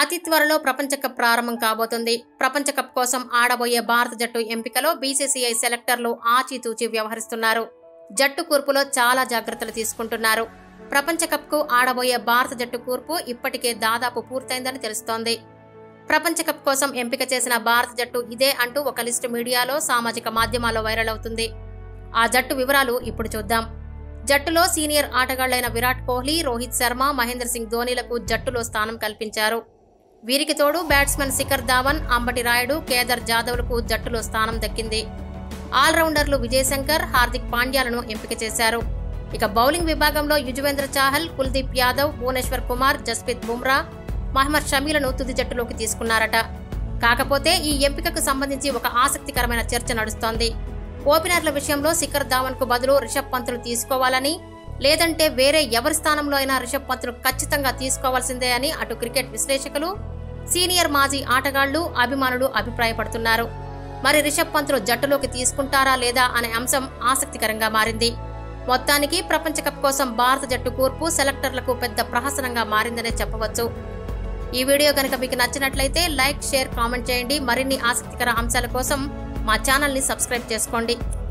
అతి త్వరలో ప్రపంచ కప్ ప్రారంభం కాబోతుంది ప్రపంచ కప్ కోసం ఆడబోయే భారత జట్టు ఎంపికలో బీసీసీఐ సెలెక్టర్లు ఆచితూచి వ్యవహరిస్తున్నారు జట్టు కూర్పులో చాలా జాగ్రత్తలు తీసుకుంటున్నారు ప్రపంచ కప్ కు ఆడబోయే భారత జట్టు కూర్పు ఇప్పటికే దాదాపు పూర్తయిందని తెలుస్తోంది ప్రపంచ కప్ కోసం ఎంపిక చేసిన భారత జట్టు ఇదే అంటూ ఒక లిస్టు మీడియాలో సామాజిక మాధ్యమాల్లో వైరల్ అవుతుంది ఆ జట్టు వివరాలు ఇప్పుడు చూద్దాం జట్టులో సీనియర్ ఆటగాళ్లైన విరాట్ కోహ్లీ రోహిత్ శర్మ మహేంద్ర సింగ్ ధోనీలకు జట్టులో స్థానం కల్పించారు వీరికి తోడు బ్యాట్స్మెన్ శిఖర్ ధావన్ అంబటి రాయుడు కేదార్ జాదవ్లకు జట్టులో స్థానం దక్కింది ఆల్రౌండర్లు విజయశంకర్ హార్దిక్ పాండ్యాలను ఎంపిక చేశారు ఇక బౌలింగ్ విభాగంలో యుజవేంద్ర చాహల్ కుల్దీప్ యాదవ్ భువనేశ్వర్ కుమార్ జస్ప్రీత్ బుమ్రా మహమ్మద్ షమీలను తుది జట్టులోకి తీసుకున్నారట కాకపోతే ఈ ఎంపికకు సంబంధించి ఒక ఆసక్తికరమైన చర్చ నడుస్తోంది ఓపెనర్ల విషయంలో శిఖర్ ధావన్ కు బదులు రిషబ్ పంత్ను తీసుకోవాలని లేదంటే వేరే ఎవరి స్థానంలో అయినా రిషబ్ పంత్ను ఖచ్చితంగా తీసుకోవాల్సిందే అని అటు క్రికెట్ విశ్లేషకులు సీనియర్ మాజీ ఆటగాళ్లు అభిమానులు అభిప్రాయపడుతున్నారు మరి రిషబ్ పంత్ను జట్టులోకి తీసుకుంటారా లేదా అనే అంశం ఆసక్తికరంగా మారింది మొత్తానికి ప్రపంచ కప్ కోసం భారత జట్టు కూర్పు సెలెక్టర్లకు పెద్ద ప్రహసనంగా మారిందనే చెప్పవచ్చు ఈ వీడియో కనుక మీకు నచ్చినట్లయితే లైక్ షేర్ కామెంట్ చేయండి మరిన్ని ఆసక్తికర అంశాల కోసం మా ఛానల్ని సబ్స్క్రైబ్ చేసుకోండి